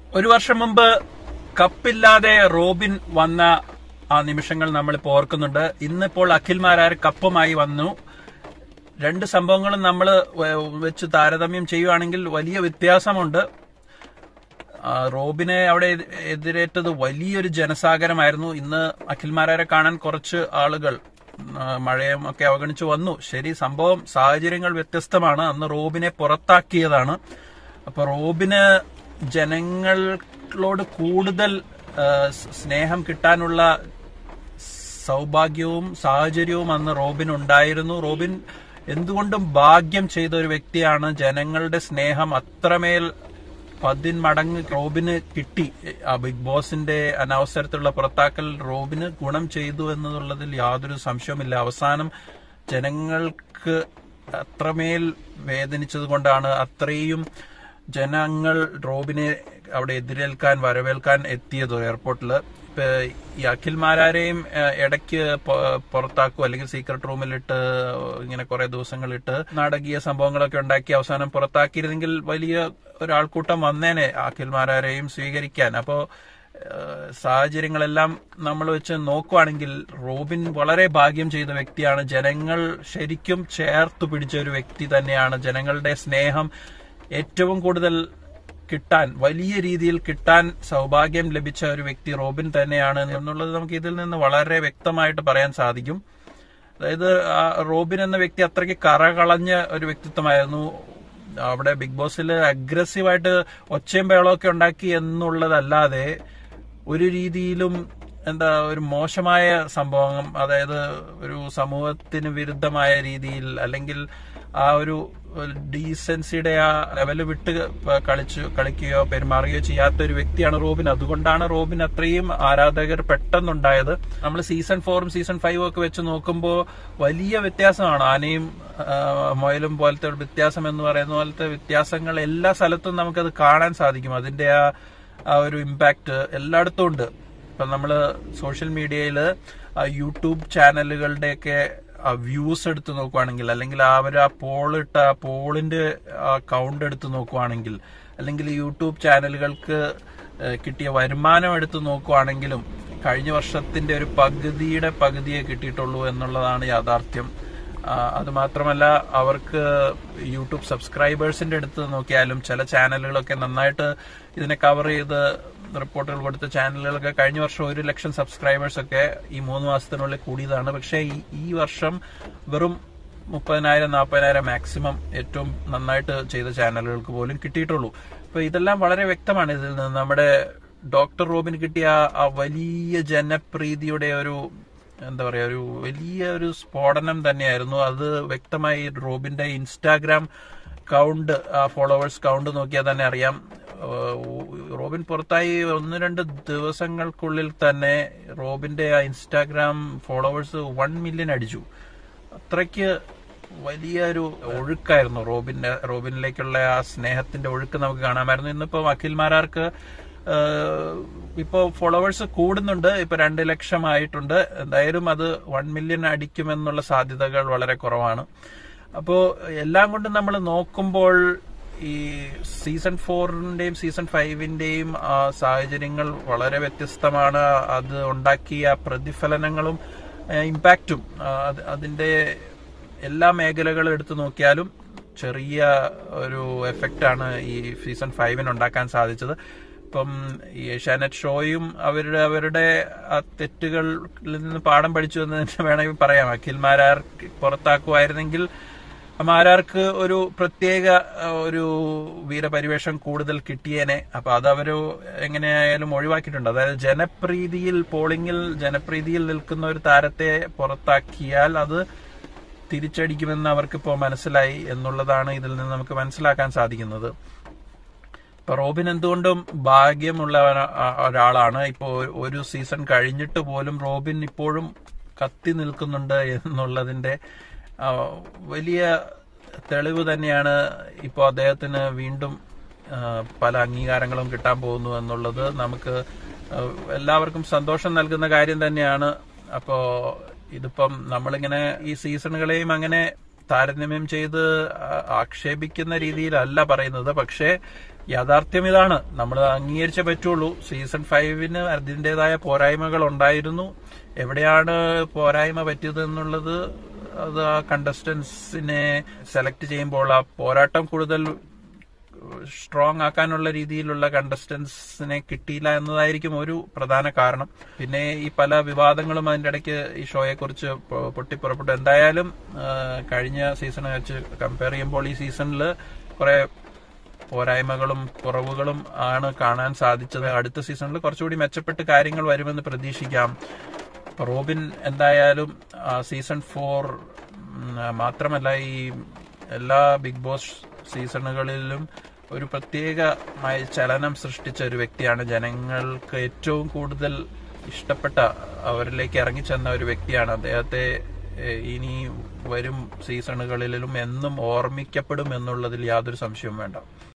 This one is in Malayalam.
ഒരു വർഷം മുമ്പ് കപ്പില്ലാതെ റോബിൻ വന്ന ആ നിമിഷങ്ങൾ നമ്മളിപ്പോൾ ഓർക്കുന്നുണ്ട് ഇന്നിപ്പോൾ അഖിൽമാരാർ കപ്പുമായി വന്നു രണ്ട് സംഭവങ്ങളും നമ്മൾ വെച്ച് താരതമ്യം ചെയ്യുവാണെങ്കിൽ വലിയ വ്യത്യാസമുണ്ട് ആ, റോബിനെ അവിടെ എതിരേറ്റത് വലിയൊരു ജനസാഗരമായിരുന്നു ഇന്ന് അഖിൽമാരാരെ കാണാൻ കുറച്ച് ആളുകൾ ആ, മഴയും ഒക്കെ അവഗണിച്ച് വന്നു ശരി സംഭവം സാഹചര്യങ്ങൾ വ്യത്യസ്തമാണ് അന്ന് റോബിനെ പുറത്താക്കിയതാണ് അപ്പൊ റോബിന് ജനങ്ങളോട് കൂടുതൽ ആ, സ് സ്നേഹം കിട്ടാനുള്ള സൗഭാഗ്യവും സാഹചര്യവും അന്ന് റോബിൻ ഉണ്ടായിരുന്നു റോബിൻ എന്തുകൊണ്ടും ഭാഗ്യം ചെയ്ത ഒരു വ്യക്തിയാണ് ജനങ്ങളുടെ സ്നേഹം അത്രമേൽ പതിന്മടങ്ങ് റോബിന് കിട്ടി ആ ബിഗ് ബോസിന്റെ അനവസരത്തിലുള്ള പുറത്താക്കൽ റോബിന് ഗുണം ചെയ്തു എന്നുള്ളതിൽ യാതൊരു സംശയവുമില്ല അവസാനം ജനങ്ങൾക്ക് അത്രമേൽ വേദനിച്ചത് കൊണ്ടാണ് അത്രയും ജനങ്ങൾ റോബിനെ അവിടെ എതിരേൽക്കാൻ വരവേൽക്കാൻ എത്തിയത് എയർപോർട്ടിൽ ഇപ്പൊ ഈ അഖിൽമാരാരെയും ഏഹ്, ഇടയ്ക്ക് പൊ- പുറത്താക്കും അല്ലെങ്കിൽ സീക്രട്ട് റൂമിലിട്ട് ഇങ്ങനെ കുറെ ദിവസങ്ങളിട്ട് നാടകീയ സംഭവങ്ങളൊക്കെ ഉണ്ടാക്കി അവസാനം പുറത്താക്കിയിരുന്നെങ്കിൽ വലിയ ഒരാൾക്കൂട്ടം വന്നേനെ അഖിൽമാരാരെയും സ്വീകരിക്കാൻ അപ്പോ ഏഹ്, സാഹചര്യങ്ങളെല്ലാം നമ്മൾ വെച്ച് നോക്കുവാണെങ്കിൽ റോബിൻ വളരെ ഭാഗ്യം ചെയ്ത വ്യക്തിയാണ് ജനങ്ങൾ ശരിക്കും ചേർത്ത് പിടിച്ച ഒരു വ്യക്തി തന്നെയാണ് ജനങ്ങളുടെ സ്നേഹം ഏറ്റവും കൂടുതൽ കിട്ടാൻ വലിയ രീതിയിൽ കിട്ടാൻ സൗഭാഗ്യം ലഭിച്ച ഒരു വ്യക്തി റോബിൻ തന്നെയാണ് എന്നുള്ളത് നമുക്ക് ഇതിൽ നിന്ന് വളരെ വ്യക്തമായിട്ട് പറയാൻ സാധിക്കും അതായത് ആ റോബിൻ എന്ന വ്യക്തി അത്രയ്ക്ക് കറകളഞ്ഞ ഒരു വ്യക്തിത്വമായിരുന്നു അവിടെ ബിഗ് ബോസിൽ അഗ്രസീവായിട്ട് ഒച്ചയും ബഹളമൊക്കെ ഉണ്ടാക്കി എന്നുള്ളതല്ലാതെ ഒരു രീതിയിലും എന്താ ഒരു മോശമായ സംഭവം അതായത് ഒരു സമൂഹത്തിന് വിരുദ്ധമായ രീതിയിൽ അല്ലെങ്കിൽ ആ ഒരു ഡീസൻസിയുടെ ആ ലെവല് വിട്ട് കളിച്ചു കളിക്കുകയോ പെരുമാറുകയോ ചെയ്യാത്ത ഒരു വ്യക്തിയാണ് റോബിൻ അതുകൊണ്ടാണ് റോബിൻ അത്രയും ആരാധകർ പെട്ടെന്നുണ്ടായത് നമ്മൾ സീസൺ ഫോറും സീസൺ ഫൈവും ഒക്കെ വെച്ച് നോക്കുമ്പോൾ വലിയ വ്യത്യാസമാണ് ആനയും ആ, മുയലും പോലത്തെ ഒരു വ്യത്യാസം എന്ന് പറയുന്ന പോലത്തെ വ്യത്യാസങ്ങൾ എല്ലാ സ്ഥലത്തും നമുക്കത് കാണാൻ സാധിക്കും അതിന്റെ ആ ആ ഒരു ഇമ്പാക്ട് എല്ലായിടത്തും ഉണ്ട് ഇപ്പൊ നമ്മള് സോഷ്യൽ മീഡിയയിൽ യൂട്യൂബ് ചാനലുകളുടെയൊക്കെ വ്യൂസ് എടുത്ത് നോക്കുവാണെങ്കിൽ അല്ലെങ്കിൽ അവർ ആ പോൾ ഇട്ട ആ പോളിന്റെ കൗണ്ട് എടുത്ത് നോക്കുവാണെങ്കിൽ അല്ലെങ്കിൽ യൂട്യൂബ് ചാനലുകൾക്ക് ഏഹ്, കിട്ടിയ വരുമാനം എടുത്ത് നോക്കുവാണെങ്കിലും കഴിഞ്ഞ വർഷത്തിന്റെ ഒരു പകുതിയുടെ പകുതിയെ കിട്ടിയിട്ടുള്ളൂ എന്നുള്ളതാണ് യാഥാർത്ഥ്യം ആ, അത് മാത്രമല്ല അവർക്ക് യൂട്യൂബ് സബ്സ്ക്രൈബേഴ്സിന്റെ അടുത്ത് നോക്കിയാലും ചില ചാനലുകളൊക്കെ നന്നായിട്ട് ഇതിനെ കവർ ചെയ്ത് റിപ്പോർട്ടുകൾ കൊടുത്ത ചാനലുകളൊക്കെ കഴിഞ്ഞ വർഷം ഒരു ലക്ഷം സബ്സ്ക്രൈബേഴ്സ് ഒക്കെ ഈ മൂന്ന് മാസത്തിനുള്ളിൽ കൂടിയതാണ് പക്ഷേ ഈ ഈ വർഷം വെറും മുപ്പതിനായിരം നാൽപ്പതിനായിരം മാക്സിമം ഏറ്റവും നന്നായിട്ട് ചെയ്ത ചാനലുകൾക്ക് പോലും കിട്ടിയിട്ടുള്ളൂ അപ്പൊ ഇതെല്ലാം വളരെ വ്യക്തമാണ് ഇതിൽ നിന്ന് നമ്മുടെ ഡോക്ടർ റോബിന് കിട്ടിയ ആ- ആ വലിയ ജനപ്രീതിയുടെ ഒരു എന്താ പറയാ ഒരു വലിയ ഒരു സ്ഫോടനം തന്നെയായിരുന്നു അത് വ്യക്തമായി റോബിന്റെ ഇൻസ്റ്റാഗ്രാം കൗണ്ട് ആ ഫോളോവേഴ്സ് കൗണ്ട് നോക്കിയാൽ തന്നെ അറിയാം ഏഹ് റോബിൻ പുറത്തായി ഒന്ന് രണ്ട് ദിവസങ്ങൾക്കുള്ളിൽ തന്നെ റോബിന്റെ ആ ഇൻസ്റ്റാഗ്രാം ഫോളോവേഴ്സ് വൺ മില്യൺ അടിച്ചു അത്രയ്ക്ക് വലിയ ഒരു ഒഴുക്കായിരുന്നു റോബിന്റെ റോബിനിലേക്കുള്ള ആ സ്നേഹത്തിന്റെ ഒഴുക്ക് നമുക്ക് കാണാമായിരുന്നു ഇന്നിപ്പോ അഖിൽമാരാർക്ക് ഇപ്പോ ഫോളോവേഴ്സ് കൂടുന്നുണ്ട് ഇപ്പൊ രണ്ട് ലക്ഷം ആയിട്ടുണ്ട് എന്തായാലും അത് വൺ മില്യൺ അടിക്കുമെന്നുള്ള സാധ്യതകൾ വളരെ കുറവാണ് അപ്പോ എല്ലാം കൊണ്ടും നമ്മൾ നോക്കുമ്പോൾ ഈ സീസൺ ഫോറിന്റെയും സീസൺ ഫൈവിന്റെയും സാഹചര്യങ്ങൾ വളരെ വ്യത്യസ്തമാണ് അത് ഉണ്ടാക്കിയ പ്രതിഫലനങ്ങളും ഇമ്പാക്റ്റും അതിന്റെ എല്ലാ മേഖലകളും എടുത്തു നോക്കിയാലും ചെറിയ ഒരു എഫക്റ്റാണ് ഈ സീസൺ ഫൈവിന് ഉണ്ടാക്കാൻ സാധിച്ചത് ഇപ്പം ഈ ഏഷ്യാനെറ്റ് ഷോയും അവരുടെ അവരുടെ ആ തെറ്റുകളിൽ നിന്ന് പാഠം പഠിച്ചു എന്ന് തന്നെ വേണമെങ്കിൽ പറയാം അഖിൽമാരാർ പുറത്താക്കുമായിരുന്നെങ്കിൽ മാരാർക്ക് ഒരു പ്രത്യേക അഹ്, ഒരു വീരപരിവേഷം കൂടുതൽ കിട്ടിയേനെ അപ്പൊ അത് അവര് എങ്ങനെയായാലും ഒഴിവാക്കിയിട്ടുണ്ട് അതായത് ജനപ്രീതിയിൽ പോളിംഗിൽ ജനപ്രീതിയിൽ നിൽക്കുന്ന ഒരു താരത്തെ പുറത്താക്കിയാൽ അത് തിരിച്ചടിക്കുമെന്ന് അവർക്കിപ്പോ മനസ്സിലായി എന്നുള്ളതാണ് ഇതിൽ നിന്ന് നമുക്ക് മനസ്സിലാക്കാൻ സാധിക്കുന്നത് ഇപ്പൊ റോബിൻ എന്തുകൊണ്ടും ഭാഗ്യമുള്ള ഒര- ആ- ഒരാളാണ് ഇപ്പോ ഒരു സീസൺ കഴിഞ്ഞിട്ട് പോലും റോബിൻ ഇപ്പോഴും കത്തി നിൽക്കുന്നുണ്ട് എന്നുള്ളതിന്റെ ആ, വലിയ തെളിവ് തന്നെയാണ് ഇപ്പോൾ അദ്ദേഹത്തിന് വീണ്ടും ആ, പല അംഗീകാരങ്ങളും കിട്ടാൻ പോകുന്നു എന്നുള്ളത് നമുക്ക് ആ, എല്ലാവർക്കും സന്തോഷം നൽകുന്ന കാര്യം തന്നെയാണ് അപ്പോ ഇതിപ്പം നമ്മളിങ്ങനെ ഈ സീസണുകളെയും അങ്ങനെ താരതമ്യം ചെയ്ത് ആ- ആക്ഷേപിക്കുന്ന രീതിയിലല്ല പറയുന്നത് പക്ഷേ യാഥാർത്ഥ്യം ഇതാണ് നമ്മൾ അംഗീകരിച്ചേ പറ്റുള്ളൂ സീസൺ ഫൈവിന് അതിൻ്റെതായ പോരായ്മകൾ ഉണ്ടായിരുന്നു എവിടെയാണ് പോരായ്മ പറ്റിയത് എന്നുള്ളത് അത് ആ കണ്ടസ്റ്റൻസിനെ സെലക്ട് ചെയ്യുമ്പോൾ ആ പോരാട്ടം കൂടുതൽ സ്ട്രോങ് ആക്കാനുള്ള രീതിയിലുള്ള കണ്ടസ്റ്റൻസിനെ കിട്ടിയില്ല എന്നതായിരിക്കും ഒരു പ്രധാന കാരണം പിന്നെ ഈ പല വിവാദങ്ങളും അതിന്റെ ഇടയ്ക്ക് ഈ ഷോയെ കുറിച്ച് പൊട്ടിപ്പുറപ്പെട്ടു എന്തായാലും ആ, കഴിഞ്ഞ സീസണെ വെച്ച് കമ്പയർ ചെയ്യുമ്പോൾ ഈ സീസണിൽ കുറെ പോരായ്മകളും കുറവുകളും ആണ് കാണാൻ സാധിച്ചത് അടുത്ത സീസണിൽ കുറച്ചുകൂടി മെച്ചപ്പെട്ട് കാര്യങ്ങൾ വരുമെന്ന് പ്രതീക്ഷിക്കാം റോബിൻ എന്തായാലും ആ, സീസൺ ഫോർ മാത്രമല്ല ഈ എല്ലാ ബിഗ് ബോസ് സീസണുകളിലും ഒരു പ്രത്യേകമായ ചലനം സൃഷ്ടിച്ച ഒരു വ്യക്തിയാണ് ജനങ്ങൾക്ക് ഏറ്റവും കൂടുതൽ ഇഷ്ടപ്പെട്ട അവരിലേക്ക് ഇറങ്ങിച്ചെന്ന ഒരു വ്യക്തിയാണ് അദ്ദേഹത്തെ ഏഹ്, ഇനി വരും സീസണുകളിലും എന്നും ഓർമ്മിക്കപ്പെടും എന്നുള്ളതിൽ യാതൊരു സംശയവും വേണ്ട